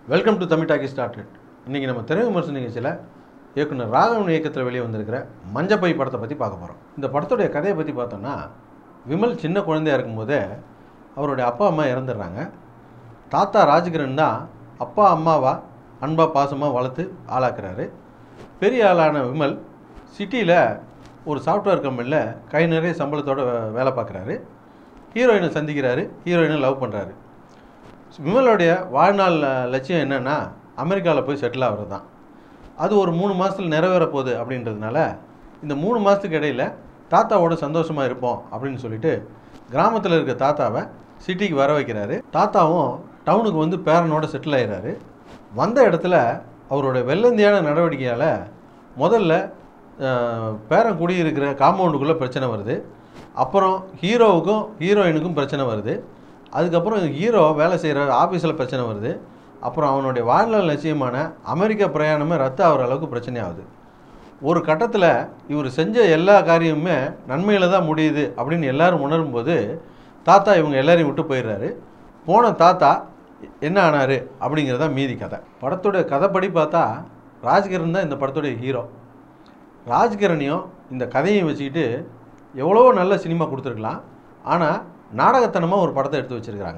welcome to Tamil talkie started இன்றைக்கி நம்ம திரை விமர்சன நிகழ்ச்சியில் இயக்குனர் ராகவன் இயக்கத்தில் வெளியே வந்திருக்கிற மஞ்சப்பை படத்தை பற்றி பார்க்க போகிறோம் இந்த படத்துடைய கதையை பற்றி பார்த்தோம்னா விமல் சின்ன குழந்தையா இருக்கும்போதே அவருடைய அப்பா அம்மா இறந்துடுறாங்க தாத்தா ராஜகிரண் தான் அப்பா அம்மாவா அன்பா பாசமாக வளர்த்து ஆளாக்குறாரு பெரிய ஆளான விமல் சிட்டியில் ஒரு சாஃப்ட்வேர் கம்பெனியில் கை நிறைய சம்பளத்தோட வே- வேலை பார்க்குறாரு ஹீரோயினை சந்திக்கிறாரு ஹீரோயினை லவ் பண்ணுறாரு விமலோடைய வாழ்நாள் அஹ், லட்சியம் என்னென்னா அமெரிக்காவில் போய் செட்டில் ஆகிறது தான் அது ஒரு மூணு மாதத்தில் நிறைவேற போகுது அப்படின்றதுனால இந்த மூணு மாதத்துக்கு இடையில் தாத்தாவோட சந்தோஷமாக இருப்போம் அப்படின்னு சொல்லிட்டு கிராமத்தில் இருக்க தாத்தாவை சிட்டிக்கு வர வைக்கிறாரு தாத்தாவும் டவுனுக்கு வந்து பேரனோட செட்டில் ஆயிடுறாரு வந்த இடத்துல அவரோட வெள்ளந்தியான நடவடிக்கையால் முதல்ல அஹ், பேரன் குடியிருக்கிற காம்பவுண்டுக்குள்ளே பிரச்சனை வருது அப்புறம் ஹீரோவுக்கும் ஹீரோயினுக்கும் பிரச்சனை வருது அதுக்கப்புறம் ஹீரோ வேலை செய்கிற ஆஃபீஸில் பிரச்சனை வருது அப்புறம் அவனுடைய வாழ்நாள் லட்சியமான அமெரிக்கா பிரயாணமே ரத்து ஆகிற அளவுக்கு பிரச்சனை ஆகுது ஒரு கட்டத்தில் இவர் செஞ்ச எல்லா காரியமுமே நன்மையில் தான் முடியுது அப்படின்னு எல்லாரும் உணரும்போது தாத்தா இவங்க எல்லாரையும் விட்டு போயிடுறாரு போன தாத்தா என்ன ஆனார் அப்படிங்கிறதா மீதி கதை படத்துடைய கதைப்படி பார்த்தா ராஜ்கிரண் தான் இந்த படத்துடைய ஹீரோ ராஜ்கிரனையும் இந்த கதையும் வச்சுக்கிட்டு எவ்வளவோ நல்ல சினிமா கொடுத்துருக்கலாம் ஆனால் நாடகத்தனமாக ஒரு படத்தை எடுத்து வச்சுருக்கிறாங்க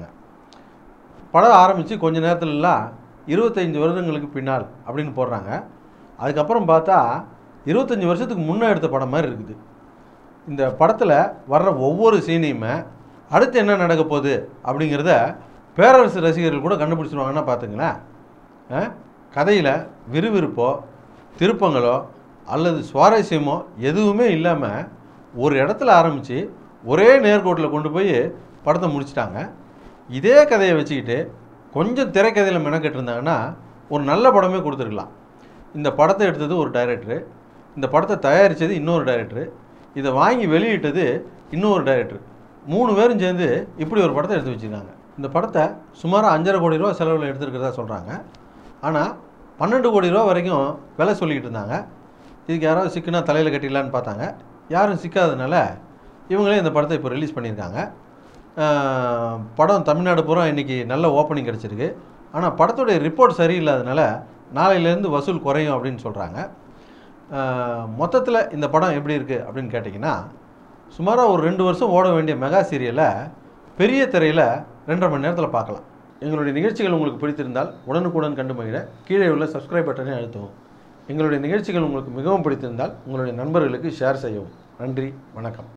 படம் ஆரம்பித்து கொஞ்ச நேரத்துலலாம் இருபத்தைந்து வருடங்களுக்கு பின்னால் அப்படின்னு போடுறாங்க அதுக்கப்புறம் பார்த்தா இருபத்தஞ்சி வருஷத்துக்கு முன்னே எடுத்த படம் மாதிரி இருக்குது இந்த படத்தில் வர்ற ஒவ்வொரு சீனையுமே அடுத்து என்ன நடக்க போகுது அப்படிங்கிறத பேரரசு ரசிகர்கள் கூட கண்டுபிடிச்சிருவாங்கன்னா பார்த்துங்களேன் கதையில் விறுவிறுப்போ திருப்பங்களோ அல்லது சுவாரஸ்யமோ எதுவுமே இல்லாமல் ஒரு இடத்துல ஆரம்பித்து ஒரே நேர்கோட்டில் கொண்டு போய் படத்தை முடிச்சிட்டாங்க இதே கதையை வச்சுக்கிட்டு கொஞ்சம் திரைக்கதையில் மெனக்கெட்டு இருந்தாங்கன்னா ஒரு நல்ல படமே கொடுத்துருக்கலாம் இந்த படத்தை எடுத்தது ஒரு டைரக்டரு இந்த படத்தை தயாரித்தது இன்னொரு டைரக்டரு இதை வாங்கி வெளியிட்டது இன்னொரு டைரக்டர் மூணு பேரும் சேர்ந்து இப்படி ஒரு படத்தை எடுத்து வச்சுருக்காங்க இந்த படத்தை சுமாராக அஞ்சரை கோடி ரூபா செலவில் எடுத்துருக்கிறதா சொல்கிறாங்க ஆனால் பன்னெண்டு கோடி ரூபா வரைக்கும் விலை சொல்லிக்கிட்டு இருந்தாங்க இதுக்கு யாராவது சிக்குனா தலையில் கட்டிடலான்னு பார்த்தாங்க யாரும் சிக்காதனால இவங்களே இந்த படத்தை இப்போ ரிலீஸ் பண்ணியிருக்காங்க ஆஹ் படம் தமிழ்நாடு பூரா இன்றைக்கி நல்ல ஓப்பனிங் கிடச்சிருக்கு ஆனால் படத்துடைய ரிப்போர்ட் சரியில்லாதனால நாளையிலேருந்து வசூல் குறையும் அப்படின்னு சொல்கிறாங்க மொத்தத்தில் இந்த படம் எப்படி இருக்குது அப்படின்னு கேட்டிங்கன்னா சுமாராக ஒரு ரெண்டு வருஷம் ஓட வேண்டிய மெகா சீரியலை பெரிய திரையில் ரெண்டரை மணி நேரத்தில் பார்க்கலாம் எங்களுடைய நிகழ்ச்சிகள் உங்களுக்கு பிடித்திருந்தால் உடனுக்குடன் கண்டு மகிழ கீழே உள்ள சப்ஸ்கிரைப் பட்டனை அழுத்தவும் எங்களுடைய நிகழ்ச்சிகள் உங்களுக்கு மிகவும் பிடித்திருந்தால் உங்களுடைய நண்பர்களுக்கு ஷேர் செய்யவும் நன்றி வணக்கம்